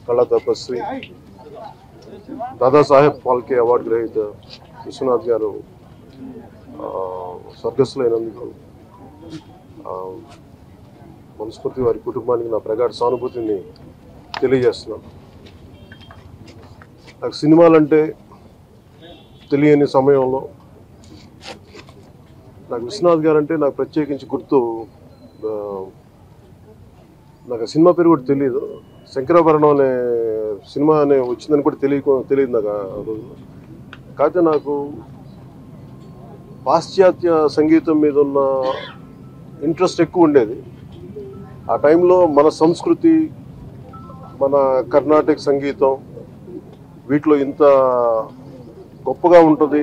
కళా తపస్వి దాదాసాహెబ్ ఫాల్కే అవార్డు గ్రహీత విశ్వనాథ్ గారు ఆ, స్వర్గస్థులైనందుకు ఆ, మనస్ఫూర్తి వారి కుటుంబానికి నా ప్రగాఢ సానుభూతిని తెలియజేస్తున్నాను నాకు సినిమాలంటే తెలియని సమయంలో నాకు విశ్వనాథ్ గారు అంటే నాకు ప్రత్యేకించి గుర్తు ఆ, నాకు ఆ సినిమా పేరు కూడా తెలియదు శంకరాభరణం అనే సినిమా అనే వచ్చిందని కూడా తెలియకు తెలియదు నాకు ఆ రోజు కాకపోతే నాకు పాశ్చాత్య సంగీతం మీద ఉన్న ఇంట్రెస్ట్ ఎక్కువ ఉండేది ఆ టైంలో మన సంస్కృతి మన కర్ణాటక సంగీతం వీటిలో ఇంత గొప్పగా ఉంటుంది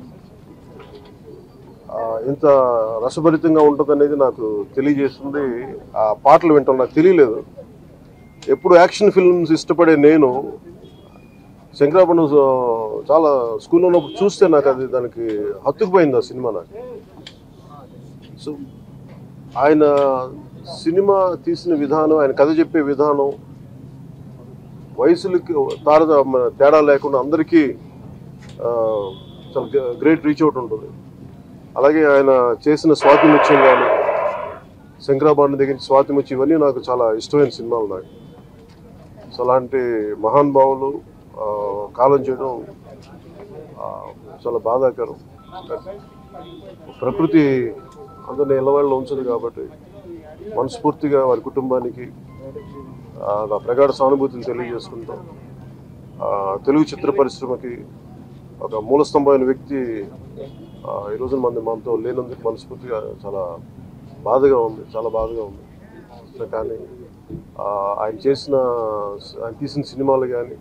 ఆ, ఇంత రసభరితంగా ఉంటుంది అనేది నాకు తెలియజేస్తుంది ఆ పాటలు వింటాం నాకు తెలియలేదు ఎప్పుడు యాక్షన్ ఫిల్మ్స్ ఇష్టపడే నేను శంకరాభరణం చాలా స్కూల్లో ఉన్నప్పుడు చూస్తే నాకు అది దానికి హత్తుకుపోయింది ఆ సినిమా నాకు సో ఆయన సినిమా తీసిన విధానం ఆయన కథ చెప్పే విధానం వయసులకి తారద మన తేడా లేకుండా అందరికీ ఆ, చాలా గ్రేట్ రీచ్ అవుట్ ఉంటుంది అలాగే ఆయన చేసిన స్వాతి ముత్యం కానీ శంకరాభరణం దగ్గర నుంచి స్వాతి ముత్యం ఇవన్నీ నాకు చాలా ఇష్టమైన సినిమాలు నాకు సో అలాంటి మహానుభావులు ఆ, కాలం చేయడం ఆ, చాలా బాధాకరం ప్రకృతి అందరిని ఇళ్ళవాళ్ళు ఉంచదు కాబట్టి మనస్ఫూర్తిగా వారి కుటుంబానికి ఆ, నా ప్రగాఢ సానుభూతిని తెలియజేసుకుంటాం ఆ, తెలుగు చిత్ర పరిశ్రమకి ఒక మూలస్తంభమైన వ్యక్తి ఆ, ఈ రోజున మన మనతో లేనందుకు మనస్ఫూర్తిగా చాలా బాధగా ఉంది చాలా బాధగా ఉంది సో కానీ ఆ, ఆయన చేసిన ఆయన తీసిన సినిమాలు కానీ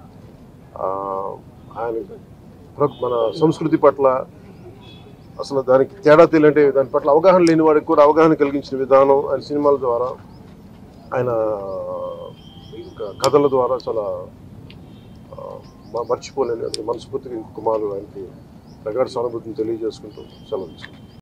ఆయన ప్ర- మన సంస్కృతి పట్ల అసలు దానికి తేడా తెలియంటే దాని పట్ల అవగాహన లేని వాడికి కూడా అవగాహన కలిగించిన విధానం ఆయన సినిమాల ద్వారా ఆయన క- కథల ద్వారా చాలా ఆ, మ- మర్చిపోలేని మనస్ఫూర్తిగా ఇంకొక మారు ఆయనకి ప్రగాఢ సానుభూతిని తెలియజేసుకుంటూ సెలవు తీసుకుంటాం